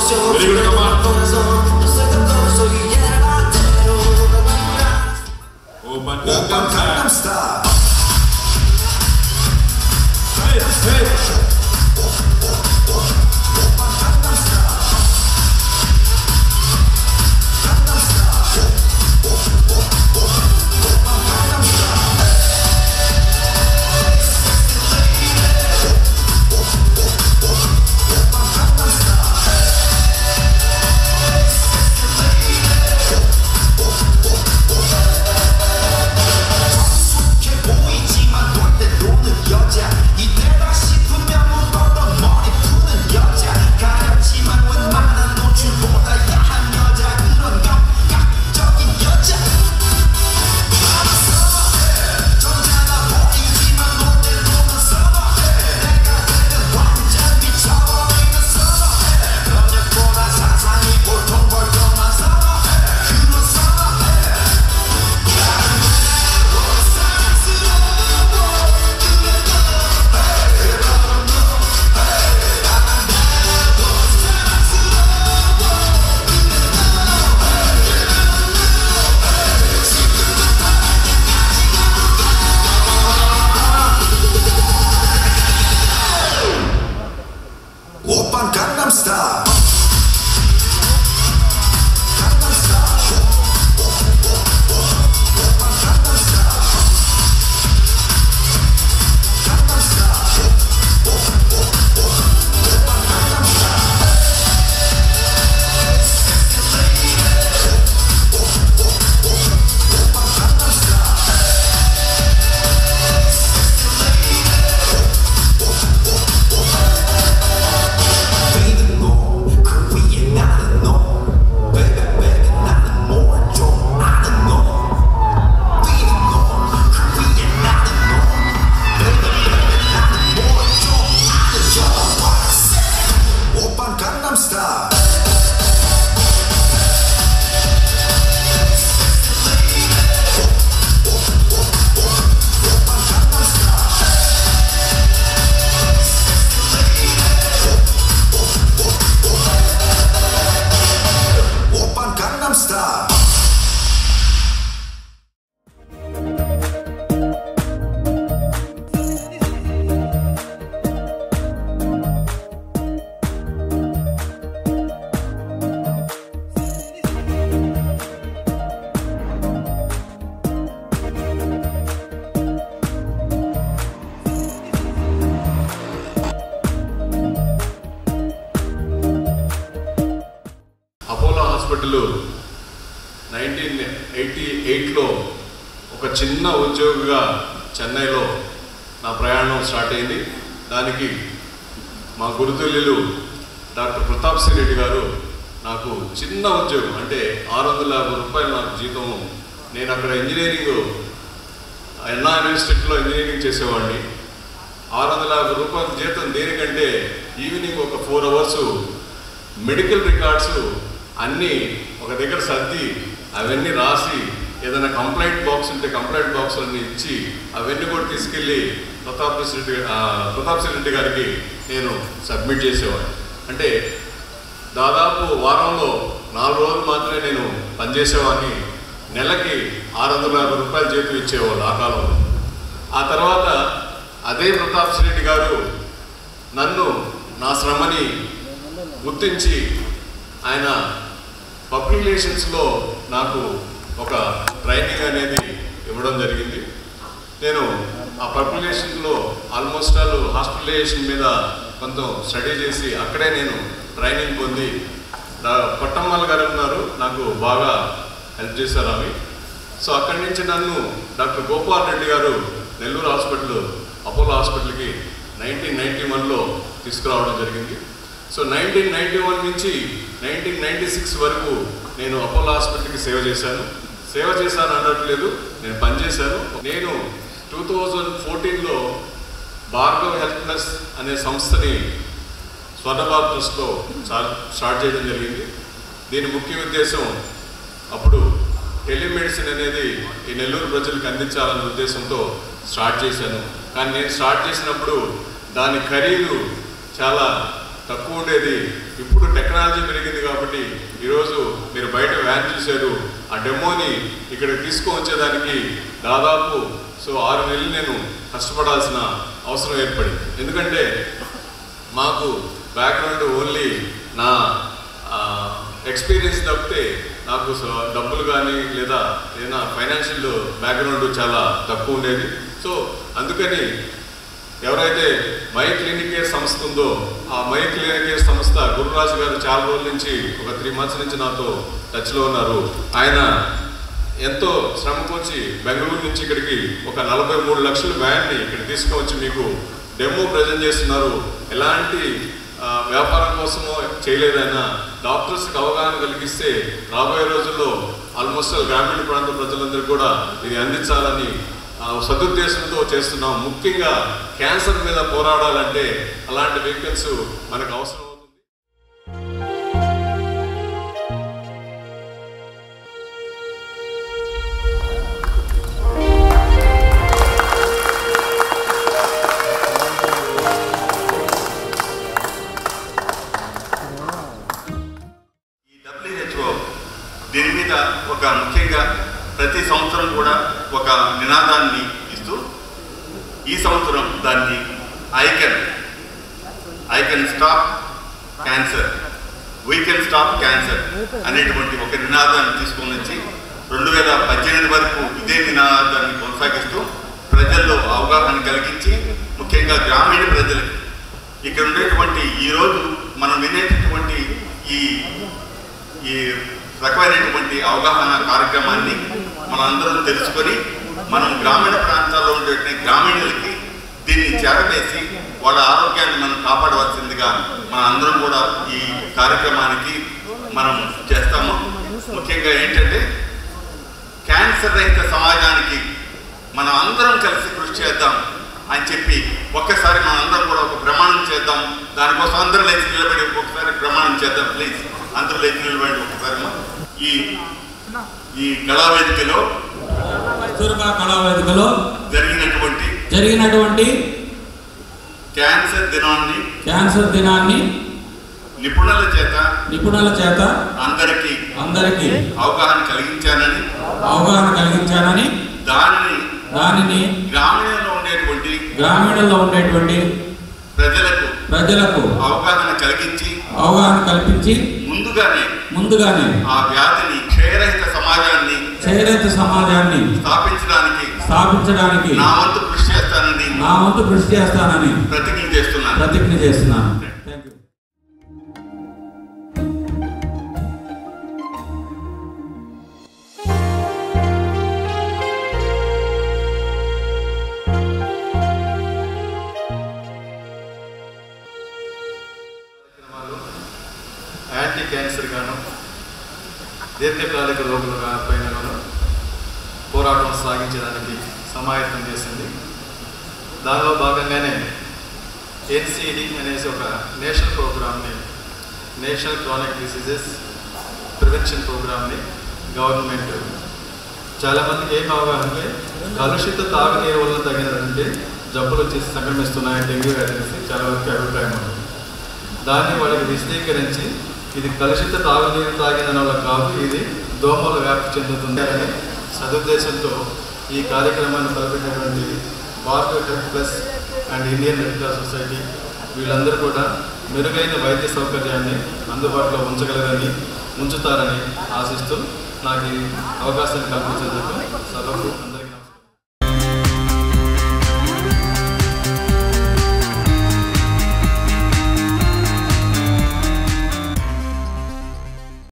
Very good, come on. Open Gangnam Style. Style. Hey, hey. 보이지만 놀때 노는 여자 이때다 싶으면 묻어도 머리 푸는 여자 가렵지만 웬만한 노출보다 야한 여자 그런 감각적인 여자 나는 서버해 점잖아 보이지만 놀때 노는 서버해 내가 되는 완전 미쳐버리는 서버해 너녁보다 사상이 보통 벌거만 서버해 그런 서버해 오빤 강남스타일 Baby 너그 위에 나는 너 Baby baby 나는 뭘좀 아는 너 Baby 너그 위에 나는 너 Baby baby 나는 뭘좀 아는 여 오빤 강남스타일 오빤 강남스타일 Apollo hospital nineteen eighty ఎయిట్లో ఒక చిన్న ఉద్యోగిగా చెన్నైలో నా ప్రయాణం స్టార్ట్ అయింది దానికి మా గురుతుల్యులు డాక్టర్ ప్రతాప్ సింగ్ రెడ్డి గారు నాకు చిన్న ఉద్యోగం అంటే ఆరు వందల యాభై రూపాయలు నాకు జీతం నేను అక్కడ ఇంజనీరింగ్ ఎన్ఆ యూనివర్సిటీలో ఇంజనీరింగ్ చేసేవాడిని ఆరు వందల యాభై రూపాయల జీతం దేనికంటే ఈవినింగ్ ఒక ఫోర్ అవర్స్ మెడికల్ రికార్డ్స్ అన్నీ ఒక దగ్గర సర్ది అవన్నీ రాసి ఏదైనా కంప్లైంట్ బాక్స్ ఉంటే కంప్లైంట్ బాక్స్ అన్ని ఇచ్చి అవన్నీ కూడా తీసుకెళ్ళి ప్రతాప్ రెడ్డి ఆ, ప్రతాప్ సింగ్ రెడ్డి గారికి నేను సబ్మిట్ చేసేవాడిని అంటే దాదాపు వారంలో నాలుగు రోజులు మాత్రమే నేను పనిచేసేవాడిని నెలకి ఆరు వందల యాభై రూపాయల జీతం ఇచ్చేవాళ్ళు ఆ కాలంలో ఆ తర్వాత అదే ప్రతాప్ సింగ్ రెడ్డి గారు నన్ను నా శ్రమని గుర్తించి ఆయన పబ్లిక్ రిలేషన్స్లో నాకు ఒక ట్రైనింగ్ అనేది ఇవ్వడం జరిగింది నేను ఆ పబ్లిక్ రిలేషన్లో ఆల్మోస్ట్ ఆల్ హాస్పిటలైజేషన్ మీద కొంత స్టడీ చేసి అక్కడే నేను ట్రైనింగ్ పొంది డా- పొట్టమ్మాల గారు ఉన్నారు నాకు బాగా హెల్ప్ చేశారు అవి సో అక్కడి నుంచి నన్ను doctor Gopal Reddy garu Nellore hospital Apollo హాస్పిటల్కి నైన్టీన్ నైన్టీ వన్లో తీసుకురావడం జరిగింది సో నైన్టీన్ నైన్టీ వన్ నుంచి నైన్టీన్ నైన్టీ సిక్స్ వరకు నేను అపోలో హాస్పిటల్కి సేవ చేశాను సేవ చేశాను అనట్లేదు నేను పనిచేశాను నేను టూ థౌజండ్ ఫోర్టీన్లో భార్గవ్ హెల్త్ ప్లస్ అనే సంస్థని స్వర్ణభారత్ ట్రస్ట్లో స్టార్ట్ స్టార్ట్ చేయడం జరిగింది దీని ముఖ్య ఉద్దేశం అప్పుడు టెలిమెడిసిన్ అనేది ఈ నెల్లూరు ప్రజలకు అందించాలనే ఉద్దేశంతో స్టార్ట్ చేశాను కానీ నేను స్టార్ట్ చేసినప్పుడు దాని ఖరీదు చాలా తక్కువ ఉండేది ఇప్పుడు టెక్నాలజీ పెరిగింది కాబట్టి ఈరోజు మీరు బయట వ్యాన్ చూశారు ఆ డెమోని ఇక్కడ తీసుకువచ్చేదానికి దాదాపు సో ఆరు నెలలు నేను కష్టపడాల్సిన అవసరం ఏర్పడింది ఎందుకంటే మాకు బ్యాక్గ్రౌండ్ ఓన్లీ నా ఎక్స్పీరియన్స్ తప్పితే నాకు స- డబ్బులు కానీ లేదా ఏదైనా ఫైనాన్షియల్ బ్యాక్గ్రౌండ్ చాలా తక్కువ ఉండేది సో అందుకని ఎవరైతే మై క్లినిక్ కేర్ సంస్థ ఉందో ఆ మై క్లినిక్ కేర్ సంస్థ గురురాజు గారు చాలా రోజుల నుంచి ఒక త్రీ మంత్స్ నుంచి నాతో టచ్లో ఉన్నారు ఆయన ఎంతో శ్రమకొచ్చి బెంగళూరు నుంచి ఇక్కడికి ఒక నలభై మూడు లక్షల వ్యాన్ని ఇక్కడ తీసుకువచ్చి మీకు డెమో ప్రజెంట్ చేస్తున్నారు ఎలాంటి ఆ, వ్యాపారం కోసమో చేయలేదైనా డాక్టర్స్కి అవగాహన కలిగిస్తే రాబోయే రోజుల్లో ఆల్మోస్ట్ ఆల్ గ్రామీణ ప్రాంత ప్రజలందరికీ కూడా ఇది అందించాలని ఆ, సదుద్దేశంతో చేస్తున్నాం ముఖ్యంగా క్యాన్సర్ మీద పోరాడాలంటే అలాంటి వెహికల్స్ మనకు అవసరం అవుతుంది ఈ డబ్ల్యూహెచ్ఓ దీని మీద ఒక ముఖ్యంగా ప్రతి సంవత్సరం కూడా ఒక నినాదాన్ని ఇస్తూ ఈ సంవత్సరం దాన్ని I can I can stop cancer we can stop cancer అనేటువంటి ఒక నినాదాన్ని తీసుకొని వచ్చి రెండు వేల పద్దెనిమిది వరకు ఇదే నినాదాన్ని కొనసాగిస్తూ ప్రజల్లో అవగాహన కలిగించి ముఖ్యంగా గ్రామీణ ప్రజలకు ఇక్కడ ఉండేటువంటి ఈరోజు మనం వినేటటువంటి ఈ ఈ రకమైనటువంటి అవగాహన కార్యక్రమాన్ని మనందరం తెలుసుకొని మనం గ్రామీణ ప్రాంతాల్లో ఉండే గ్రామీణులకి దీన్ని చేరవేసి వాళ్ళ ఆరోగ్యాన్ని మనం కాపాడవలసిందిగా మన అందరం కూడా ఈ కార్యక్రమానికి మనం చేస్తాము ముఖ్యంగా ఏంటంటే క్యాన్సర్ రహిత సమాజానికి మనం అందరం కలిసి కృషి చేద్దాం అని చెప్పి ఒక్కసారి మనం అందరం కూడా ఒక ప్రమాణం చేద్దాం దానికోసం అందరూ లేచి నిలబడి ఒకసారి ప్రమాణం చేద్దాం ప్లీజ్ అందరూ లేచి నిలబడి ఒకసారి ఈ ఈ కళావేదికలో కస్తూర్బా కళావేదికలో జరిగినటువంటి జరిగినటువంటి క్యాన్సర్ దినాన్ని క్యాన్సర్ దినాన్ని నిపుణుల చేత నిపుణుల చేత అందరికీ అందరికీ అవగాహన కలిగించానని అవగాహన కలిగించానని దానిని దానిని గ్రామీణంలో ఉండేటువంటి గ్రామీణంలో ఉండేటువంటి ప్రజలకు ప్రజలకు అవగాహన కలిగించి అవగాహన కల్పించి ముందుగానే ముందుగానే ఆ వ్యాధిని క్షయరహిత సమాజాన్ని చేరేత సమాజాన్ని స్థాపించడానికి స్థాపించడానికి నా వంతు కృషి చేస్తానని నా వంతు కృషి చేస్తానని ప్రతిజ్ఞ చేస్తున్నాను ప్రతిజ్ఞ చేస్తున్నాను థ్యాంక్ యూ కార్యక్రమాలు యాంటీ క్యాన్సర్ గాను దీర్ఘకాలిక రోగుల గా- పైన గాను పోరాటం సాగించడానికి సమాయత్తం చేసింది దానిలో భాగంగానే ఎన్సిడి అనేసి ఒక నేషనల్ ప్రోగ్రామ్ని నేషనల్ క్రానిక్ డిసీజెస్ ప్రివెన్షన్ ప్రోగ్రామ్ని గవర్నమెంట్ చాలామందికి ఏం అవగాహన అంటే కలుషిత తాగునీరు వల్ల తగినటువంటి జబ్బులు వచ్చి సంక్రమిస్తున్నాయి డెంగ్యూ అనేసి చాలా వరకు అభిప్రాయం ఉంది దాన్ని వాళ్ళకి విశదీకరించి ఇది కలుషిత తాగునీరు తాగిన వల్ల కాదు ఇది దోమలు వ్యాప్తి చెందుతుంది అని సదుద్దేశంతో ఈ కార్యక్రమాన్ని తలపెట్టినటువంటి భారత health plus and Indian Red Cross Society వీళ్ళందరూ కూడా మెరుగైన వైద్య సౌకర్యాన్ని అందుబాటులో ఉంచగలరని ఉంచుతారని ఆశిస్తూ నాకు ఈ అవకాశాన్ని కల్పించేందుకు సభకు అందరికీ